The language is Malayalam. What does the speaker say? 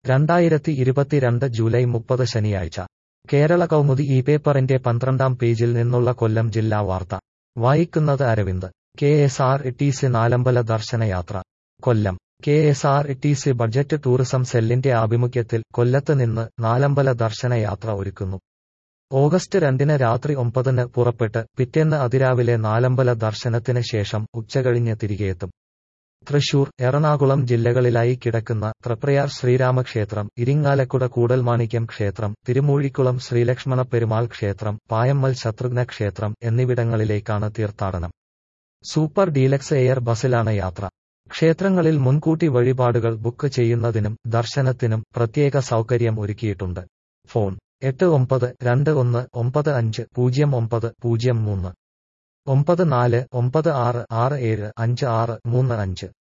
രണ്ടായിരത്തി ഇരുപത്തിരണ്ട് ജൂലൈ മുപ്പത് ശനിയാഴ്ച കേരള കൗമുദി ഈ പേപ്പറിന്റെ പന്ത്രണ്ടാം പേജിൽ നിന്നുള്ള കൊല്ലം ജില്ലാ വാർത്ത വായിക്കുന്നത് Aravind K S R T C നാലമ്പല ദർശനയാത്ര Kollam K S R T C budget tourism സെല്ലിന്റെ ആഭിമുഖ്യത്തിൽ കൊല്ലത്ത് നിന്ന് നാലമ്പല ദർശനയാത്ര ഒരുക്കുന്നു ഓഗസ്റ്റ് രണ്ടിന് രാത്രി ഒമ്പതിന് പുറപ്പെട്ട് പിറ്റേന്ന് അതിരാവിലെ നാലമ്പല ദർശനത്തിന് ശേഷം ഉച്ചകഴിഞ്ഞ് തിരികെയെത്തും തൃശൂർ എറണാകുളം ജില്ലകളിലായി കിടക്കുന്ന തൃപ്രയാർ ശ്രീരാമക്ഷേത്രം ഇരിങ്ങാലക്കുട കൂടൽമാണിക്യം ക്ഷേത്രം തിരുമൂഴിക്കുളം ശ്രീലക്ഷ്മണ പെരുമാൾ ക്ഷേത്രം പായമ്മൽ ശത്രുഘ്ന ക്ഷേത്രം എന്നിവിടങ്ങളിലേക്കാണ് തീർത്ഥാടനം സൂപ്പർ ഡീലക്സ് എയർ ബസിലാണ് യാത്ര ക്ഷേത്രങ്ങളിൽ മുൻകൂട്ടി വഴിപാടുകൾ ബുക്ക് ചെയ്യുന്നതിനും ദർശനത്തിനും പ്രത്യേക സൗകര്യം ഒരുക്കിയിട്ടുണ്ട് ഫോൺ എട്ട് ഒമ്പത് രണ്ട് ഒന്ന് ഒമ്പത് അഞ്ച് പൂജ്യം ഒമ്പത് പൂജ്യം മൂന്ന് ഒമ്പത് നാല് ഒമ്പത് ആറ് ആറ് ഏഴ് അഞ്ച് ആറ് മൂന്ന് അഞ്ച്